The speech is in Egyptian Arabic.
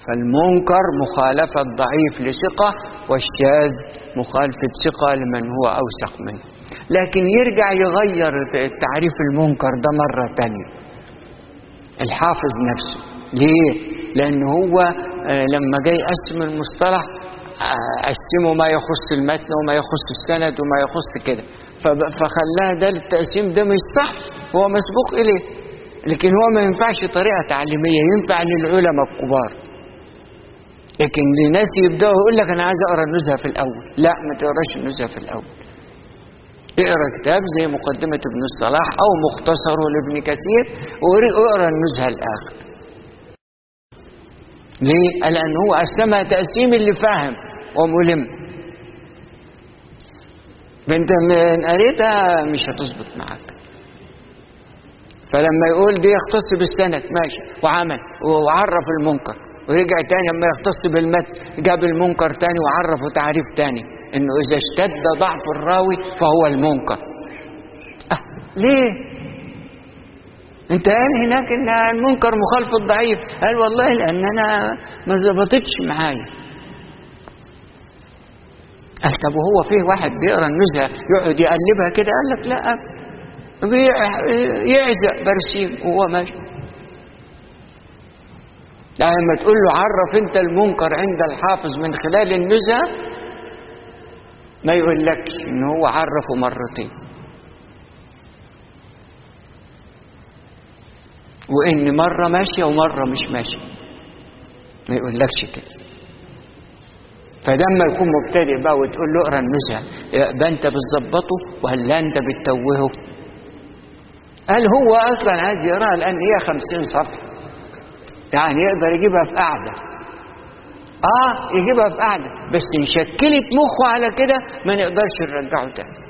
فالمنكر مخالفة ضعيف لثقة والشاذ مخالفة ثقة لمن هو أوثق منه لكن يرجع يغير تعريف المنكر ده مرة تانية الحافظ نفسه ليه؟ لأن هو آه، لما جاي يقسم المصطلح آه، قسمه ما يخص المتن وما يخص السند وما يخص كده فب- فخلاها ده التقسيم ده مش صح هو مسبوق إليه لكن هو ما ينفعش طريقة تعليمية ينفع للعلماء الكبار لكن لناس يبدأوا يقول لك أنا عايز أقرأ النزهة في الأول لا ما تقراش النزهة في الأول اقرا كتاب زي مقدمة ابن الصلاح أو مختصره لابن كثير واقرا النزهة الآخر ليه؟ لأن هو قسمها تقسيم اللي فاهم وملم انت من قريتها مش هتظبط معاك فلما يقول دي يختص بالسند ماشي وعمل وعرف المنكر ورجع تاني لما يختص بالمتن جاب المنكر تاني وعرفه تعريف تاني انه اذا اشتد ضعف الراوي فهو المنكر أه ليه انت قال هناك ان المنكر مخالف الضعيف قال والله لان انا ما ظبطتش معايا قال طب وهو فيه واحد بيقرا النزهه يقعد يقلبها كده قال لك لا بيع- يعزق برسيم وهو ماشي يعني لما تقول له عرف انت المنكر عند الحافظ من خلال النزهه ما يقول لك ان هو عرفه مرتين وان مره ماشيه ومره مش ماشيه ما يقولكش كده فلما يكون مبتدئ بقى وتقول له اقرا النزهه يبقى انت بتظبطه ولا انت بتتوهه قال هو اصلا عايز يقراها لان هي خمسين صفحه يعني يقدر يجيبها في قعده اه يجيبها في قعده بس ان شكلت مخه على كده ما نقدرش نرجعه تاني